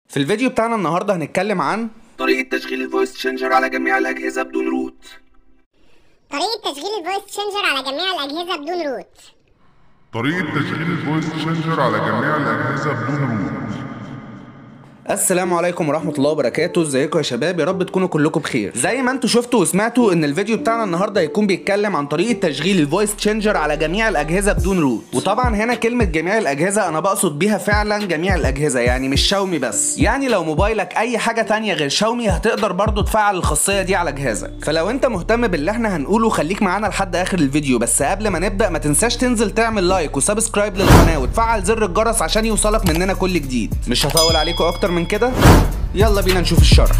في الفيديو بتاعنا النهارده هنتكلم عن طريقة تشغيل الفويس تشينجر على جميع الأجهزة بدون روت طريقة تشغيل الفويس تشينجر على جميع الأجهزة بدون روت طريقة تشغيل الفويس تشينجر على جميع الأجهزة بدون روت السلام عليكم ورحمة الله وبركاته ازيكم يا شباب يا رب تكونوا كلكم بخير زي ما انتوا شفتوا وسمعتوا ان الفيديو بتاعنا النهارده هيكون بيتكلم عن طريقة تشغيل الفويس تشينجر على جميع الأجهزة بدون روت وطبعا هنا كلمة جميع الأجهزة أنا بقصد بيها فعلا جميع الأجهزة يعني مش شاومي بس يعني لو موبايلك أي حاجة تانية غير شاومي هتقدر برضو تفعل الخاصية دي على جهازك فلو انت مهتم باللي احنا هنقوله خليك معانا لحد آخر الفيديو بس قبل ما نبدأ ما تنساش تنزل تعمل لايك وسبسكرايب للقناة وتفعل زر الجرس عشان يوصلك مننا كل جديد مش هطول عليكم أكتر من كده يلا بينا نشوف الشرح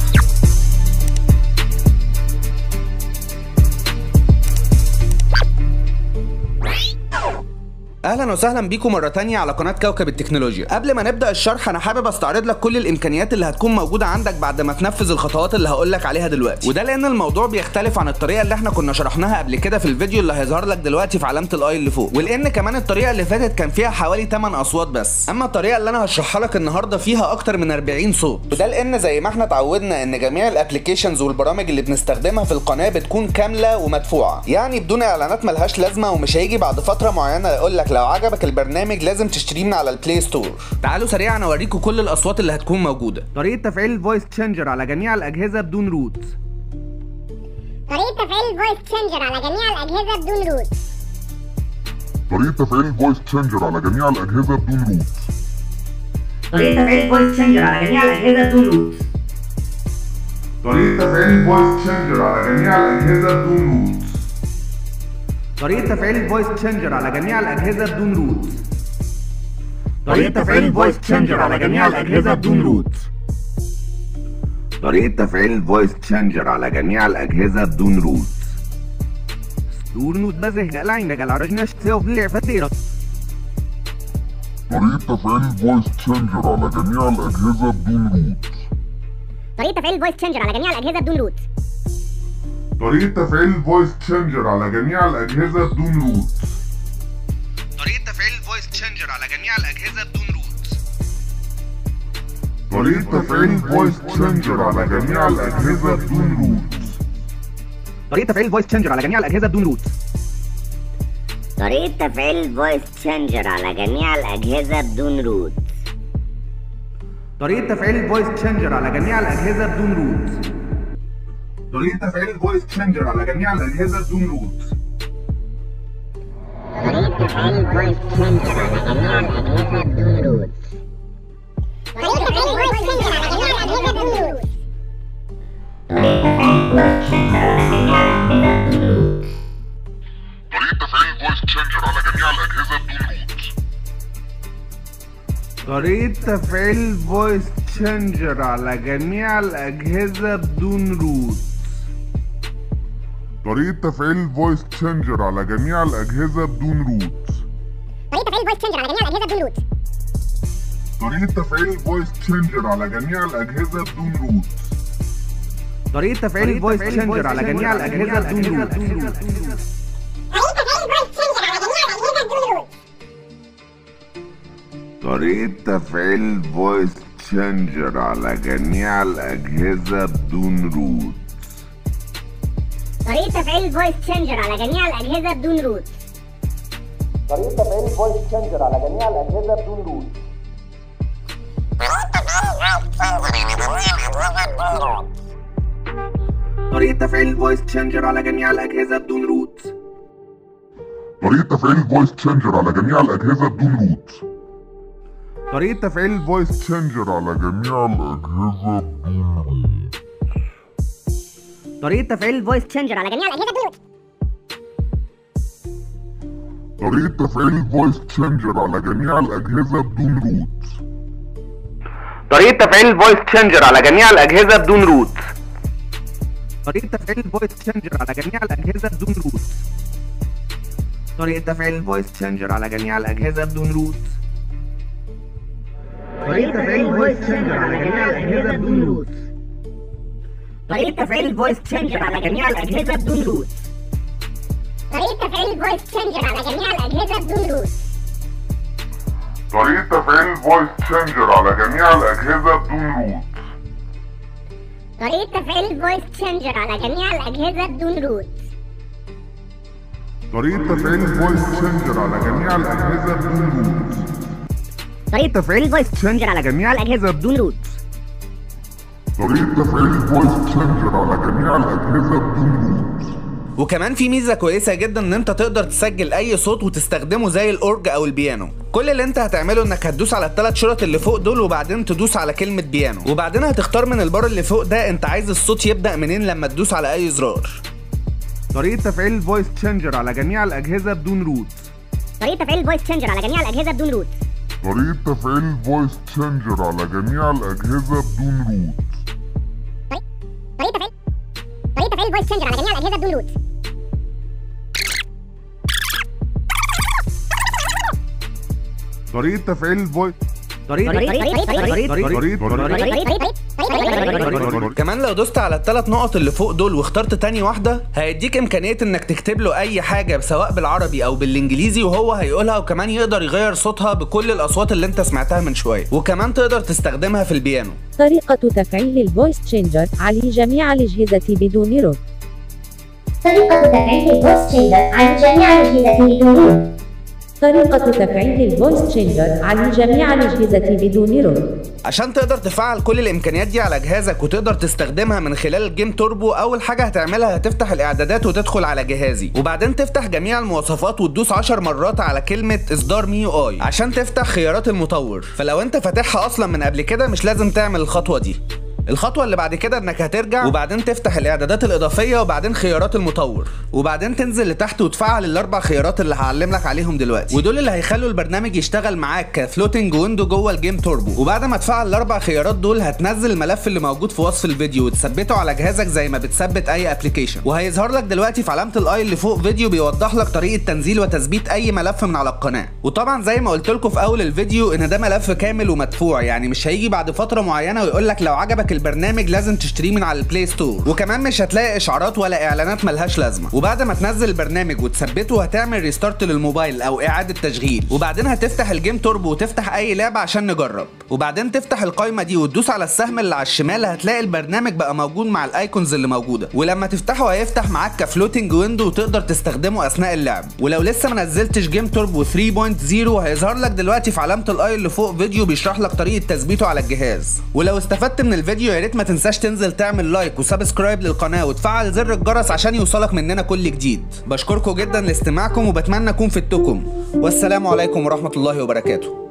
اهلا وسهلا بيكم مره تانية على قناه كوكب التكنولوجيا قبل ما نبدا الشرح انا حابب استعرض لك كل الامكانيات اللي هتكون موجوده عندك بعد ما تنفذ الخطوات اللي هقول لك عليها دلوقتي وده لان الموضوع بيختلف عن الطريقه اللي احنا كنا شرحناها قبل كده في الفيديو اللي هيظهر لك دلوقتي في علامه الاي اللي فوق ولان كمان الطريقه اللي فاتت كان فيها حوالي 8 اصوات بس اما الطريقه اللي انا هشرحها لك النهارده فيها اكتر من 40 صوت وده لان زي ما احنا اتعودنا ان جميع الابلكيشنز والبرامج اللي بنستخدمها في القناه بتكون كامله ومدفوعه يعني بدون اعلانات ملهاش لازمه ومش هيجي بعد فتره معينه يقول لك لو عجبك البرنامج لازم تشتريه من على البلاي ستور تعالوا سريعا اوريكم كل الاصوات اللي هتكون موجوده طريقه تفعيل الفويس تشينجر على جميع الاجهزه بدون روت طريقة تفعيل الفويس تشينجر على جميع الأجهزة بدون روت طريقة تفعيل الفويس تشينجر على جميع الأجهزة بدون روت طريقة تفعيل الفويس تشينجر على جميع الأجهزة بدون روت طريقة تفعيل الفويس تشينجر على جميع الأجهزة بدون روت طريقه تفعيل الفويس تشينجر على جميع الاجهزه بدون روت طريقة تفعيل الفويس تشينجر على جميع الأجهزة بدون روت طريقة تفعيل الفويس تشينجر على جميع الأجهزة بدون روت Stornot bazegga lajnega la rajnash tsew bil-fatira. طريقة تفعيل الفويس تشينجر على جميع الأجهزة بدون روت طريقة تفعيل الفويس تشينجر على جميع الأجهزة بدون روت طريقة تفعيل الفويس تشينجر على جميع الأجهزة بدون روت طريقه تفعيل الفويس تشينجر على جميع الاجهزه بدون روت طريقة تفعيل الفويس تشينجر على جميع الأجهزة بدون روت طريقه تفعيل الفويس تشينجر على جميع الاجهزه بدون روت طريقة تفعيل الفويس تشينجر على جميع الأجهزة بدون روت طريقه تفعيل الفويس تشينجر على جميع الاجهزه بدون روت طريقة تفعيل الفويس تشينجر على جميع الأجهزة بدون روت طريقة تفعيل الفويس تشينجر على جميع الأجهزة بدون روت طريقة تفعيل الفويس تشينجر على جميع الأجهزة بدون روت طريقة تفعيل الفويس تشينجر على جميع الأجهزة بدون روت طريقه تفعيل الفويس تشينجر على جميع الاجهزه بدون روت طريقة تفعيل الفويس تشينجر على جميع الأجهزة بدون روت طريقة تفعيل الفويس تشينجر على جميع الأجهزة بدون روت طريقة تفعيل الفويس تشينجر على جميع الأجهزة بدون روت طريقة تفعيل الفويس تشينجر على جميع الأجهزة بدون روت طريقة تفعيل الفويس تشينجر على جميع الأجهزة بدون روت طريقة تفعيل الفويس تشينجر على جميع الأجهزة بدون روت طريقة تفعيل الفويس تشينجر على جميع الأجهزة بدون روت طريقة تفعيل الفويس تشينجر على جميع الأجهزة بدون روت طريقة تفعيل الفويس تشينجر على جميع الأجهزة بدون روت طريقة تفعيل الفويس تشينجر على جميع الأجهزة بدون روت طريقة تفعيل الفويس تشينجر على جميع الأجهزة بدون روت طريقة تفعيل الفويس تشينجر على جميع الأجهزة بدون روت طريقة تفعيل الفويس تشينجر على جميع الأجهزة بدون روت طريقة تفعيل الفويس تشينجر على جميع الأجهزة بدون روت طريقة تفعيل الفويس تشينجر على جميع الأجهزة بدون روت طريقة تفعيل الفويس تشينجر على جميع الأجهزة بدون روت طريقة تفعيل الفويس تشينجر على جميع الأجهزة بدون روت طريقة تفعيل الفويس تشينجر على جميع الأجهزة بدون روت طريقة تفعيل الفويس تشينجر على جميع الأجهزة بدون روت طريقة تفعيل الفويس تشينجر على جميع الأجهزة بدون روت طريقة تفعيل الفويس تشينجر على جميع الأجهزة بدون روت طريقة تفعيل الفويس تشينجر على جميع الأجهزة بدون روت طريقة تفعيل الفويس تشينجر على جميع الأجهزة بدون روت وكمان في ميزه كويسه جدا ان انت تقدر تسجل اي صوت وتستخدمه زي الاورج او البيانو كل اللي انت هتعمله انك هتدوس على الثلاث شرط اللي فوق دول وبعدين تدوس على كلمه بيانو وبعدين هتختار من البار اللي فوق ده انت عايز الصوت يبدا منين لما تدوس على اي زرار طريقه تفعيل الفويس تشينجر على جميع الاجهزه بدون روت طريقة تفعيل الفويس تشينجر على جميع الأجهزة بدون روت طريقة تفعيل الفويس تشينجر على جميع الأجهزة بدون روت طريقة تفعيل طريقة تفعيل الفويس تشينجر على جميع الأجهزة بدون روت طريقة تفعيل الفويس طريقه كمان لو دوست على الثلاث نقط اللي فوق دول واخترت تاني واحدة هيديك إمكانية إنك تكتب له أي حاجة سواء بالعربي أو بالإنجليزي وهو هيقولها وكمان يقدر يغير صوتها بكل الأصوات اللي أنت سمعتها من شوية وكمان تقدر تستخدمها في البيانو طريقة تفعيل الفويس تشينجر على جميع الأجهزة بدون روت طريقة تفعيل الفويس تشينجر على جميع الأجهزة بدون روت طريقة تفعيل الفويس تشينجر على جميع الأجهزة بدون روت عشان تقدر تفعل كل الامكانيات دي على جهازك وتقدر تستخدمها من خلال الجيم توربو اول حاجه هتعملها هتفتح الاعدادات وتدخل على جهازي وبعدين تفتح جميع المواصفات وتدوس 10 مرات على كلمه اصدار ميو اي عشان تفتح خيارات المطور فلو انت فاتحها اصلا من قبل كده مش لازم تعمل الخطوه دي الخطوة اللي بعد كده انك هترجع وبعدين تفتح الاعدادات الاضافية وبعدين خيارات المطور وبعدين تنزل لتحت وتفعل الاربع خيارات اللي هعلم لك عليهم دلوقتي ودول اللي هيخلوا البرنامج يشتغل معاك كفلوتنج ويندو جوه الجيم توربو وبعد ما تفعل الاربع خيارات دول هتنزل الملف اللي موجود في وصف الفيديو وتثبته على جهازك زي ما بتثبت اي ابلكيشن وهيظهر لك دلوقتي في علامة الاي اللي فوق فيديو بيوضح لك طريقة تنزيل وتثبيت اي ملف من على القناة وطبعا زي ما قلت لكم في اول الفيديو ان ده ملف كامل ومدفوع يعني مش هيجي بعد فترة معينة ويقول لك لو عجبك البرنامج لازم تشتريه من على البلاي ستور وكمان مش هتلاقي اشعارات ولا اعلانات ملهاش لازمه وبعد ما تنزل البرنامج وتثبته هتعمل ريستارت للموبايل او اعاده تشغيل وبعدين هتفتح الجيم توربو وتفتح اي لعبه عشان نجرب وبعدين تفتح القائمه دي وتدوس على السهم اللي على الشمال هتلاقي البرنامج بقى موجود مع الايكونز اللي موجوده ولما تفتحه هيفتح معاك كفلوتنج ويندو وتقدر تستخدمه اثناء اللعب ولو لسه ما نزلتش جيم توربو 3.0 هيظهر لك دلوقتي في علامه الاي اللي فوق فيديو بيشرح لك طريقه تثبيته على الجهاز ولو استفدت من الفيديو يا ريت ما تنساش تنزل تعمل لايك وسبسكرايب للقناه وتفعل زر الجرس عشان يوصلك مننا كل جديد بشكركم جدا لاستماعكم وبتمنى اكون فدتكم والسلام عليكم ورحمه الله وبركاته